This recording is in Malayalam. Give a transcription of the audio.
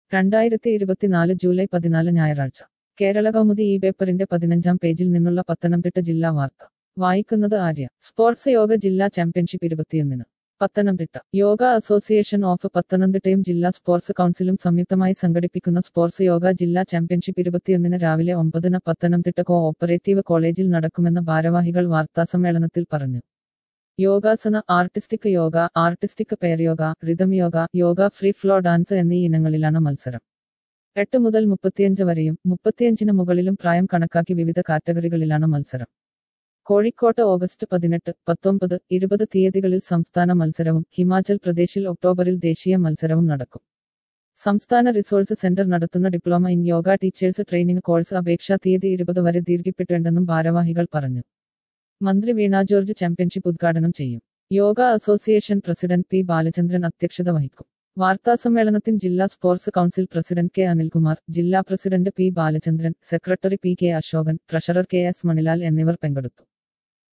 രണ്ടായിരത്തി ഇരുപത്തിനാല് ജൂലൈ പതിനാല് ഞായറാഴ്ച കേരള കൗമുദി ഈ പേപ്പറിന്റെ പതിനഞ്ചാം പേജിൽ നിന്നുള്ള പത്തനംതിട്ട ജില്ലാ വാർത്ത വായിക്കുന്നത് ആര്യ സ്പോർട്സ് യോഗ ജില്ലാ ചാമ്പ്യൻഷിപ്പ് ഇരുപത്തിയൊന്നിന് പത്തനംതിട്ട യോഗ അസോസിയേഷൻ ഓഫ് പത്തനംതിട്ടയും ജില്ലാ സ്പോർട്സ് കൗൺസിലും സംയുക്തമായി സംഘടിപ്പിക്കുന്ന സ്പോർട്സ് യോഗ ജില്ലാ ചാമ്പ്യൻഷിപ്പ് ഇരുപത്തിയൊന്നിന് രാവിലെ ഒമ്പതിന് പത്തനംതിട്ട കോ ഓപ്പറേറ്റീവ് കോളേജിൽ നടക്കുമെന്ന് ഭാരവാഹികൾ വാർത്താസമ്മേളനത്തിൽ പറഞ്ഞു yogasana artistic yoga artistic pair yoga rhythm yoga yoga free flow dance എന്നീ ഇനങ്ങളിലാണ് മത്സരം എട്ട് മുതൽ മുപ്പത്തിയഞ്ച് വരെയും മുപ്പത്തിയഞ്ചിന് മുകളിലും പ്രായം കണക്കാക്കി വിവിധ കാറ്റഗറികളിലാണ് മത്സരം കോഴിക്കോട്ട് ഓഗസ്റ്റ് പതിനെട്ട് പത്തൊമ്പത് ഇരുപത് തീയതികളിൽ സംസ്ഥാന മത്സരവും ഹിമാചൽ പ്രദേശിൽ ഒക്ടോബറിൽ ദേശീയ മത്സരവും നടക്കും സംസ്ഥാന റിസോഴ്സ് സെന്റർ നടത്തുന്ന diploma in yoga teachers training course അപേക്ഷാ തീയതി ഇരുപത് വരെ ദീർഘിപ്പിട്ടുണ്ടെന്നും ഭാരവാഹികൾ പറഞ്ഞു മന്ത്രി വീണ ജോർജ് ചാമ്പ്യൻഷിപ്പ് ഉദ്ഘാടനം ചെയ്യും yoga association president P Balachandran അധ്യക്ഷത വഹിക്കും വാർത്താസമ്മേളനത്തിൽ ജില്ലാ sports council president K Anilkumar ജില്ലാ president P Balachandran secretary P K Ashokan treasurer K S Manilal എന്നിവർ പങ്കെടുത്തു